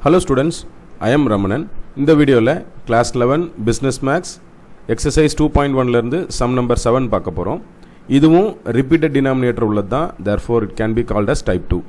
hello students I am Ramanan இந்த வீடியோவில் class eleven business maths exercise two point ஒன்லேருந்து sum number seven பார்க்க போகிறோம் இதுவும் ரிப்பீட்டட் டினாமினேட்டர் உள்ளது தான் therefore it can be called as type two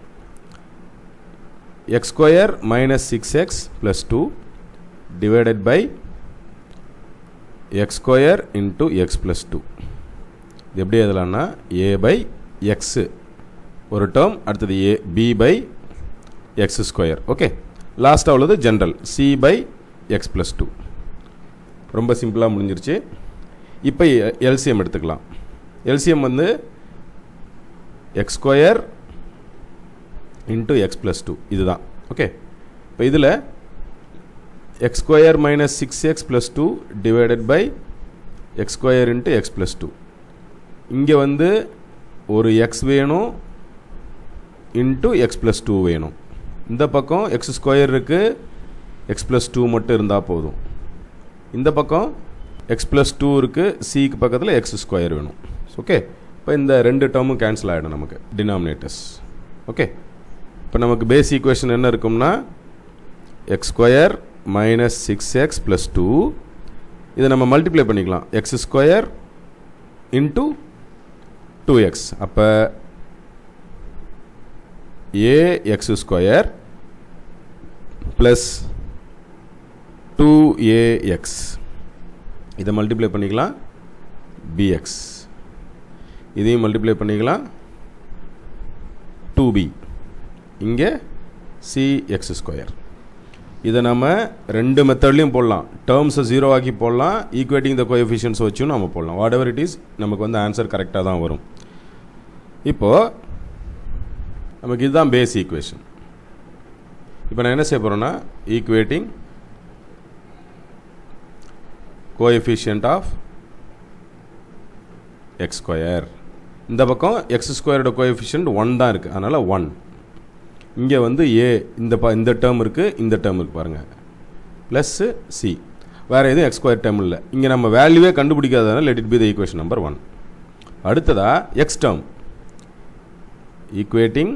X square minus six X plus two divided by X square into X plus two இது எப்படி எழுதலாம்னா A by X ஒரு term அடுத்தது A B by X square okay லாஸ்ட்டாக உள்ளது general C by X plus two ரொம்ப சிம்பிளாக முடிஞ்சிருச்சு இப்போ எல்சிஎம் எடுத்துக்கலாம் எல்சிஎம் வந்து X square into X plus two இதுதான் ஓகே இப்போ இதில் X square minus six X plus two divided by X square into X plus two இங்கே வந்து ஒரு எக்ஸ் வேணும் இன்ட்டு எக்ஸ் ப்ளஸ் டூ வேணும் இந்த பக்கம் எக்ஸ் ஸ்கொயர் இருக்குது எக்ஸ் ப்ளஸ் டூ மட்டும் இருந்தால் போதும் இந்த பக்கம் எக்ஸ் ப்ளஸ் டூ இருக்குது சிக்கு பக்கத்தில் எக்ஸ் ஸ்கொயர் வேணும் ஓகே இப்போ இந்த ரெண்டு டேர்மும் கேன்சல் ஆகிடும் நமக்கு டினாமினேட்டர்ஸ் ஓகே இப்போ நமக்கு பேஸ் ஈக்குவேஷன் என்ன இருக்கும்னா X square minus six X plus two இதை நம்ம மல்டிப்ளை பண்ணிக்கலாம் X square into two X அப்போ A X square plus two A X இதை மல்டிப்ளை பண்ணிக்கலாம் பிஎக்ஸ் இதையும் மல்டிப்ளை பண்ணிக்கலாம் டூ பி இங்கே சி எக்ஸ் ஸ்கொயர் இதை நம்ம ரெண்டு மெத்தட்லையும் போடலாம் டேர்ம்ஸை ஜீரோ ஆக்கி போடலாம் ஈக்குவேட்டிங் த கோஎஃபிஷியன்ஸ் வச்சும் நம்ம போடலாம் வாட் எவர் இட் இஸ் நமக்கு வந்து ஆன்சர் கரெக்டாக தான் வரும் இப்போது நமக்கு இதுதான் பேஸ் ஈக்குவேஷன் இப்போ நான் என்ன செய்ய போகிறேன்னா equating coefficient of X square இந்த பக்கம் எக்ஸ் ஸ்கொயரோட கோஎஃபிஷியன்ட் ஒன் தான் இருக்குது அதனால் ஒன் இங்கே வந்து ஏ இந்த ப இந்த டேர்ம் இருக்குது இந்த டேர்ம் இருக்குது பாருங்கள் ப்ளஸ்ஸு சி வேறு எதுவும் எக்ஸ் ஸ்கொயர் டேர்ம் இல்லை இங்கே நம்ம வேல்யூவே கண்டுபிடிக்காதனால let it be the equation number one அடுத்ததாக X term equating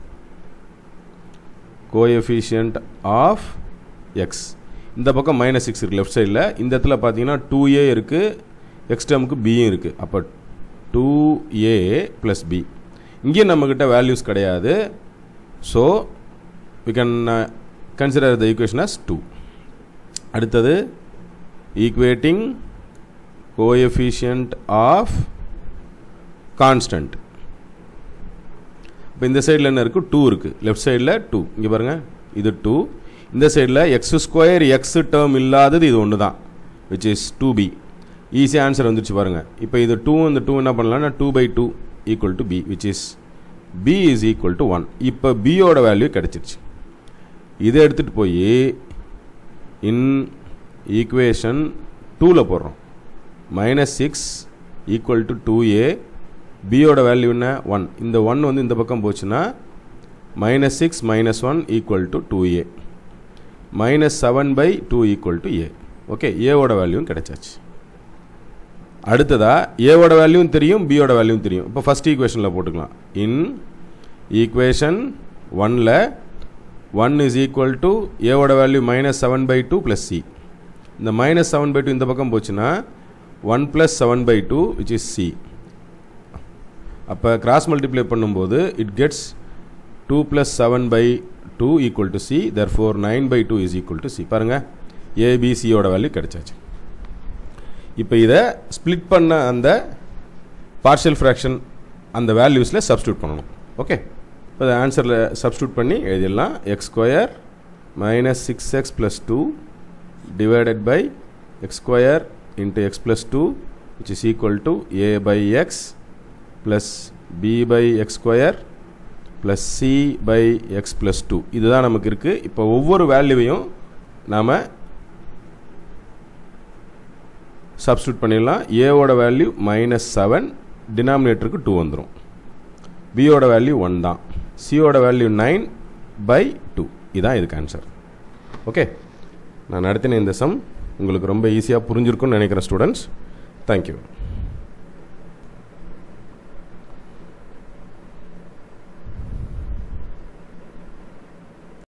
coefficient of X இந்த பக்கம் மைனஸ் சிக்ஸ் இருக்குது லெஃப்ட் சைடில் இந்த இடத்துல பார்த்தீங்கன்னா டூ ஏ இருக்குது எக்ஸ் டேர்முக்கு பியும் இருக்குது அப்போ டூ ஏ ப்ளஸ் பி இங்கேயும் நம்மக்கிட்ட வேல்யூஸ் கிடையாது so we can consider the equation as two அடுத்தது ஈக்குவேட்டிங் கோஎஃபிஷியன்ட் ஆஃப் கான்ஸ்டன்ட் இப்போ இந்த சைடில் என்ன இருக்குது டூ இருக்குது லெஃப்ட் சைடில் டூ இங்கே பாருங்கள் இது டூ இந்த சைடில் எக்ஸ் ஸ்கொயர் எக்ஸ் டேர்ம் இல்லாதது இது ஒன்று தான் விச் இஸ் டூ பி ஈஸியாக ஆன்சர் வந்துருச்சு பாருங்கள் இப்போ இது டூ இந்த டூ என்ன பண்ணலாம்னா two by two equal to B which is B is equal to one இப்போ பியோட வேல்யூ கிடச்சிருச்சு இதை எடுத்துகிட்டு போய் இன் ஈக்குவேஷன் டூவில் போடுறோம் minus six equal to two A பியோட வேல்யூ என்ன ஒன் இந்த ஒன் வந்து இந்த பக்கம் போச்சுன்னா minus six minus one equal to two A minus seven by two equal to A okay ஏவோட வேல்யூவும் கிடைச்சாச்சு அடுத்ததாக ஏவோட வேல்யூவும் தெரியும் பியோட வேல்யூவும் தெரியும் இப்போ ஃபஸ்ட் ஈக்குவேஷனில் போட்டுக்கலாம் இன் ஈக்குவேஷன் ஒனில் ஒன் இஸ் ஈக்குவல் டு ஏவோட value minus seven by two plus C இந்த மைனஸ் செவன் பை டூ இந்த பக்கம் போச்சுன்னா one plus seven by two which is C அப்போ கிராஸ் மல்டிப்ளை பண்ணும்போது it gets two plus seven by two equal to C there four nine by two is equal to C பாருங்கள் ஏபிசியோட value கிடைச்சாச்சு இப்போ இதை ஸ்ப்ளிட் பண்ண அந்த partial fraction அந்த வேல்யூஸில் சப்ஸ்டியூட் பண்ணணும் ஓகே இப்போ ஆன்சரில் சப்ஸ்டியூட் பண்ணி எழுதிடலாம் X square minus six X plus two divided by X square into X plus two which is equal to A by X plus B by X square plus C by X plus two இதுதான் நமக்கு இருக்குது இப்போ ஒவ்வொரு வேல்யூவையும் நாம் substitute பண்ணிடலாம் ஏவோட value minus seven டினாமினேட்டருக்கு two வந்துடும் பியோட வேல்யூ ஒன் தான் சியோட வேல்யூ நைன் பை டூ இதுதான் இதுக்கு ஆன்சர் ஓகே நான் நடத்தின இந்த சம் உங்களுக்கு ரொம்ப ஈஸியாக புரிஞ்சிருக்கும்னு நினைக்கிறேன் ஸ்டூடெண்ட்ஸ் தேங்க்யூ